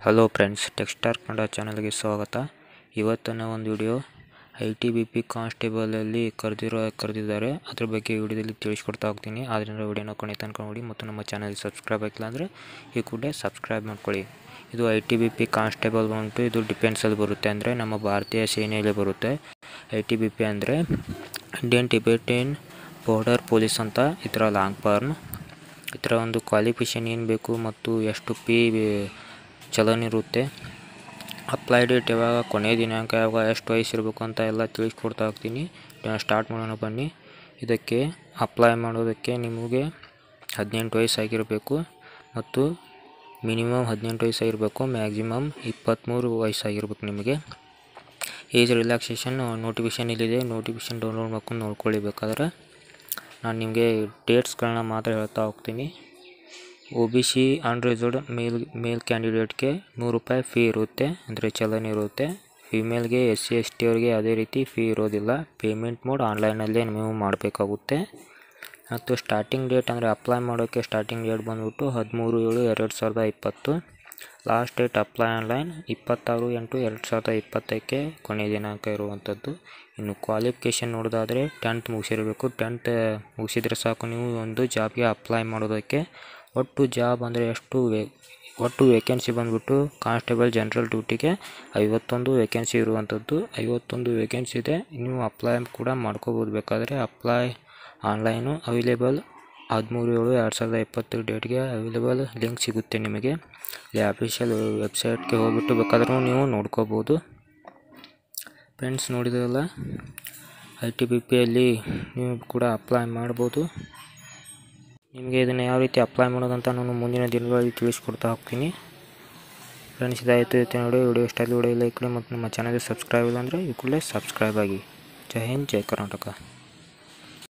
hello friends ಟೆಕ್ಸ್ಟಾರ್ Kannada ಚಾನಲ್ಗೆ ಸ್ವಾಗತ ಇವತ್ತಿನ ಒಂದು video I T B P ಕಾನ್ಸ್ಟೇಬಲಲ್ಲಿ ಕರೆದಿರೋ ಕರೆದಿದ್ದಾರೆ ಅದ್ರ ಬಗ್ಗೆ ವಿಡಿಯೋದಲ್ಲಿ ತಿಳಿಸ್ಕೊಡ್ತಾ ಹೋಗ್ತೀನಿ ಆದ್ದರಿಂದ ವಿಡಿಯೋನ ಕೊನೆ ತನಕ ನೋಡಿ ಮತ್ತು ನಮ್ಮ ಚಾನಲ್ಗೆ ಸಬ್ಸ್ಕ್ರೈಬ್ ಆಗಿಲ್ಲ ಅಂದರೆ ಈ ಕೂಡಲೇ ಸಬ್ಸ್ಕ್ರೈಬ್ ಮಾಡ್ಕೊಳ್ಳಿ ಇದು I T B P constable ಬಂತು ಇದು ಡಿಫೆನ್ಸಲ್ಲಿ ಬರುತ್ತೆ ಅಂದರೆ ನಮ್ಮ ಭಾರತೀಯ ಸೇನೆಯಲ್ಲಿ ಬರುತ್ತೆ ಐ ಟಿ ಬಿ ಪಿ ಅಂದರೆ ಇಂಡಿಯನ್ ಟಿಬೆಟಿಯನ್ ಬಾರ್ಡರ್ ಪೊಲೀಸ್ ಅಂತ ಈ ಥರ ಲಾಂಗ್ ಫಾರ್ಮ್ ಈ ಥರ ಒಂದು ಕ್ವಾಲಿಫಿಕೇಷನ್ ಏನು ಬೇಕು ಮತ್ತು ಎಷ್ಟು ಪಿ ಚಲನ್ ಇರುತ್ತೆ ಅಪ್ಲೈ ಡೇಟ್ ಯಾವಾಗ ಕೊನೆಯ ದಿನಾಂಕ ಯಾವಾಗ ಎಷ್ಟು ವಯಸ್ಸು ಇರಬೇಕು ಅಂತ ಎಲ್ಲ ತಿಳಿಸ್ಕೊಡ್ತಾ ಹೋಗ್ತೀನಿ ಸ್ಟಾರ್ಟ್ ಮಾಡೋಣ ಬನ್ನಿ ಇದಕ್ಕೆ ಅಪ್ಲೈ ಮಾಡೋದಕ್ಕೆ ನಿಮಗೆ ಹದಿನೆಂಟು ವಯಸ್ಸಾಗಿರಬೇಕು ಮತ್ತು ಮಿನಿಮಮ್ ಹದಿನೆಂಟು ವಯಸ್ಸಾಗಿರಬೇಕು ಮ್ಯಾಕ್ಸಿಮಮ್ ಇಪ್ಪತ್ತ್ಮೂರು ವಯಸ್ಸಾಗಿರ್ಬೇಕು ನಿಮಗೆ ಏಜ್ ರಿಲ್ಯಾಕ್ಸೇಷನ್ ನೋಟಿಫಿಕೇಷನ್ ಇಲ್ಲಿದೆ ನೋಟಿಫಿಕೇಷನ್ ಡೌನ್ಲೋಡ್ ಮಾಡ್ಕೊಂಡು ನೋಡ್ಕೊಳ್ಳಿ ಬೇಕಾದ್ರೆ ನಾನು ನಿಮಗೆ ಡೇಟ್ಸ್ಗಳನ್ನ ಮಾತ್ರ ಹೇಳ್ತಾ ಹೋಗ್ತೀನಿ O B C unreserved male male ಕ್ಯಾಂಡಿಡೇಟ್ಗೆ ನೂರು ರೂಪಾಯಿ ಫೀ ಇರುತ್ತೆ ಅಂದರೆ ಚಲನ್ ಇರುತ್ತೆ ಫಿಮೇಲ್ಗೆ ಎಸ್ ಸಿ ಎಸ್ ಟಿ ಅವ್ರಿಗೆ ಯಾವುದೇ ರೀತಿ ಫೀ ಇರೋದಿಲ್ಲ ಪೇಮೆಂಟ್ ಮೋಡ್ ಆನ್ಲೈನಲ್ಲೇ ನೀವು ಮಾಡಬೇಕಾಗುತ್ತೆ ಮತ್ತು ಸ್ಟಾರ್ಟಿಂಗ್ ಡೇಟ್ ಅಂದರೆ ಅಪ್ಲೈ ಮಾಡೋಕ್ಕೆ ಸ್ಟಾರ್ಟಿಂಗ್ ಡೇಟ್ ಬಂದುಬಿಟ್ಟು ಹದಿಮೂರು ಏಳು ಎರಡು ಸಾವಿರದ ಇಪ್ಪತ್ತು ಲಾಸ್ಟ್ ಡೇಟ್ ಅಪ್ಲೈ ಆನ್ಲೈನ್ ಇಪ್ಪತ್ತಾರು ಎಂಟು ಎರಡು ಸಾವಿರದ ಇಪ್ಪತ್ತಕ್ಕೆ ಕೊನೆಯ ದಿನಾಂಕ ಇರುವಂಥದ್ದು ಇನ್ನು ಕ್ವಾಲಿಫಿಕೇಷನ್ ನೋಡೋದಾದರೆ ಟೆಂತ್ ಮುಗಿಸಿರಬೇಕು ಟೆಂತ್ ಮುಗಿಸಿದರೆ ಸಾಕು ನೀವು ಒಂದು ಜಾಬ್ಗೆ ಅಪ್ಲೈ ಮಾಡೋದಕ್ಕೆ ಒಟ್ಟು ಜಾಬ್ ಅಂದರೆ ಎಷ್ಟು ವೇ ಒಟ್ಟು ವೇಕೆನ್ಸಿ ಬಂದುಬಿಟ್ಟು ಕಾನ್ಸ್ಟೇಬಲ್ ಜನರಲ್ ಡ್ಯೂಟಿಗೆ ಐವತ್ತೊಂದು ವೇಕೆನ್ಸಿ ಇರುವಂಥದ್ದು ಐವತ್ತೊಂದು ವೇಕೆನ್ಸಿ ಇದೆ ನೀವು ಅಪ್ಲೈ ಕೂಡ ಮಾಡ್ಕೋಬೋದು ಬೇಕಾದರೆ ಅಪ್ಲೈ ಆನ್ಲೈನು ಅವೈಲೇಬಲ್ ಹದಿಮೂರು ಏಳು ಎರಡು ಸಾವಿರದ ಇಪ್ಪತ್ತು ಡೇಟ್ಗೆ ಅವೈಲೇಬಲ್ ಲಿಂಕ್ ಸಿಗುತ್ತೆ ನಿಮಗೆ ಇಲ್ಲಿ ಅಫಿಷಿಯಲ್ ವೆಬ್ಸೈಟ್ಗೆ ಹೋಗ್ಬಿಟ್ಟು ಬೇಕಾದ್ರೂ ನೀವು ನೋಡ್ಕೋಬೋದು ಫ್ರೆಂಡ್ಸ್ ನೋಡಿದ್ರಲ್ಲ ಐ ಟಿ ಬಿ ಪಿಯಲ್ಲಿ ನೀವು ಕೂಡ ಅಪ್ಲೈ ಮಾಡ್ಬೋದು ನಿಮಗೆ ಇದನ್ನು ಯಾವ ರೀತಿ ಅಪ್ಲೈ ಮಾಡೋದಂತ ನಾನು ಮುಂದಿನ ದಿನಗಳಲ್ಲಿ ತಿಳಿಸ್ಕೊಡ್ತಾ ಹೋಗ್ತೀನಿ ಫ್ರೆಂಡ್ಸ್ ಇದಾಯಿತು ಇತ್ತು ನೋಡಿ ವಿಡಿಯೋ ಇಷ್ಟ ವಿಡಿಯೋ ಲೈಕ್ ಮಾಡಿ ಮತ್ತು ನಮ್ಮ ಚಾನಲ್ಗೆ ಸಬ್ಸ್ಕ್ರೈಬ್ ಇಲ್ಲ ಅಂದರೆ ಈ ಕೂಡಲೇ ಸಬ್ಸ್ಕ್ರೈಬ್ ಆಗಿ ಜೈ ಹಿಂದ್ ಜೈ ಕರ್ನಾಟಕ